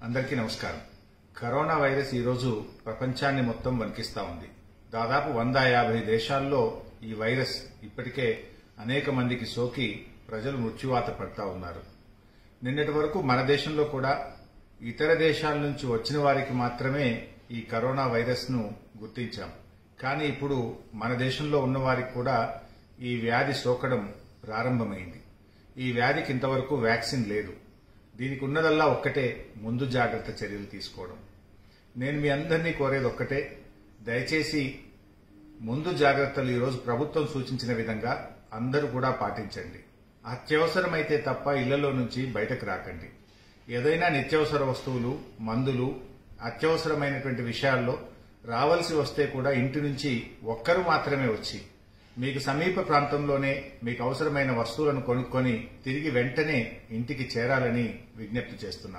అందరికీ నమస్కారం corona virus ఈరోజు ప్రపంచాన్ని మొత్తం వణికిస్తా ఉంది దాదాపు వంద యాభై దేశాల్లో ఈ వైరస్ ఇప్పటికే అనేక మందికి సోకి ప్రజలు మృత్యువాత పడతా ఉన్నారు నిన్నటి వరకు మన దేశంలో కూడా ఇతర దేశాల నుంచి వచ్చిన వారికి మాత్రమే ఈ కరోనా వైరస్ ను గుర్తించాం కానీ ఇప్పుడు మన దేశంలో ఉన్న వారికి కూడా ఈ వ్యాధి సోకడం ప్రారంభమైంది ఈ వ్యాధికి ఇంతవరకు వ్యాక్సిన్ లేదు దీనికి ఉన్నదల్లా ఒక్కటే ముందు జాగ్రత్త చర్యలు తీసుకోవడం నేను మీ అందరినీ కోరేది ఒక్కటే దయచేసి ముందు జాగ్రత్తలు ఈరోజు ప్రభుత్వం సూచించిన విధంగా అందరూ కూడా పాటించండి అత్యవసరమైతే తప్ప ఇళ్లలో నుంచి బయటకు రాకండి ఏదైనా నిత్యావసర వస్తువులు మందులు అత్యవసరమైనటువంటి విషయాల్లో రావాల్సి వస్తే కూడా ఇంటి నుంచి ఒక్కరు మాత్రమే వచ్చి మీకు సమీప ప్రాంతంలోనే మీకు అవసరమైన వస్తువులను కొనుక్కొని తిరిగి వెంటనే ఇంటికి చేరాలని విజ్ఞప్తి చేస్తున్నాం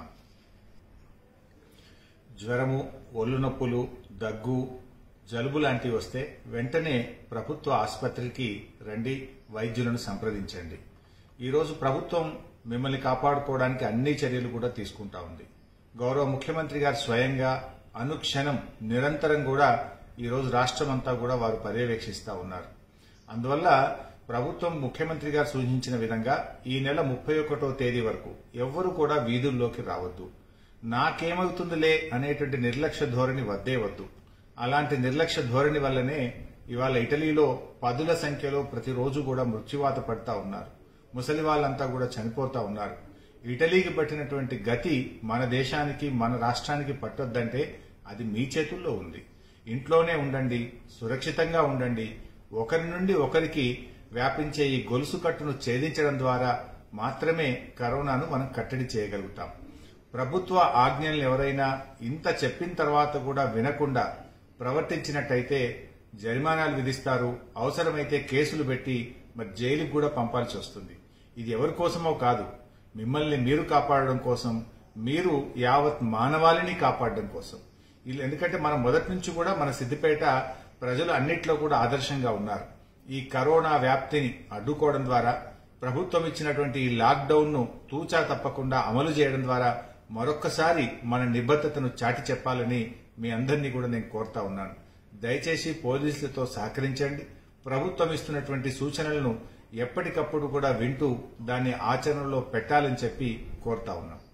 జ్వరము ఒళ్ళు నొప్పులు దగ్గు జలుబు లాంటివి వస్తే వెంటనే ప్రభుత్వ ఆసుపత్రికి రండి వైద్యులను సంప్రదించండి ఈరోజు ప్రభుత్వం మిమ్మల్ని కాపాడుకోవడానికి అన్ని చర్యలు కూడా తీసుకుంటా ఉంది గౌరవ ముఖ్యమంత్రి గారు స్వయంగా అనుక్షణం నిరంతరం కూడా ఈరోజు రాష్ట్రం అంతా కూడా వారు పర్యవేక్షిస్తా ఉన్నారు అందువల్ల ప్రభుత్వం ముఖ్యమంత్రి గారు సూచించిన విధంగా ఈ నెల ముప్పై ఒకటో తేదీ వరకు ఎవ్వరూ కూడా వీధుల్లోకి రావద్దు నాకేమవుతుందిలే అనేటువంటి నిర్లక్ష్య ధోరణి వద్దే వద్దు అలాంటి నిర్లక్ష్య ధోరణి వల్లనే ఇవాళ ఇటలీలో పదుల సంఖ్యలో ప్రతిరోజు కూడా మృత్యువాత పడతా ఉన్నారు ముసలి వాళ్ళంతా కూడా చనిపోతా ఉన్నారు ఇటలీకి పట్టినటువంటి గతి మన దేశానికి మన రాష్ట్రానికి పట్టొద్దంటే అది మీ చేతుల్లో ఉంది ఇంట్లోనే ఉండండి సురక్షితంగా ఉండండి ఒకరి నుండి ఒకరికి వ్యాపించే ఈ గొలుసు కట్టును ఛేదించడం ద్వారా మాత్రమే కరోనాను మనం కట్టడి చేయగలుగుతాం ప్రభుత్వ ఆజ్ఞలను ఎవరైనా ఇంత చెప్పిన తర్వాత కూడా వినకుండా ప్రవర్తించినట్టయితే జరిమానాలు విధిస్తారు అవసరమైతే కేసులు పెట్టి మరి జైలుకు కూడా పంపాల్సి వస్తుంది ఇది ఎవరి కోసమో కాదు మిమ్మల్ని మీరు కాపాడడం కోసం మీరు యావత్ మానవాళిని కాపాడడం కోసం వీళ్ళు ఎందుకంటే మనం మొదటి నుంచి కూడా మన సిద్దిపేట ప్రజలు అన్నిట్లో కూడా ఆదర్శంగా ఉన్నారు ఈ కరోనా వ్యాప్తిని అడ్డుకోవడం ద్వారా ప్రభుత్వం ఇచ్చినటువంటి ఈ లాక్డౌన్ ను తూచా తప్పకుండా అమలు చేయడం ద్వారా మరొక్కసారి మన నిబద్ధతను చాటి చెప్పాలని మీ అందరినీ కూడా నేను కోరుతా ఉన్నాను దయచేసి పోలీసులతో సహకరించండి ప్రభుత్వం ఇస్తున్నటువంటి సూచనలను ఎప్పటికప్పుడు కూడా వింటూ దాన్ని ఆచరణలో పెట్టాలని చెప్పి కోరుతా ఉన్నాం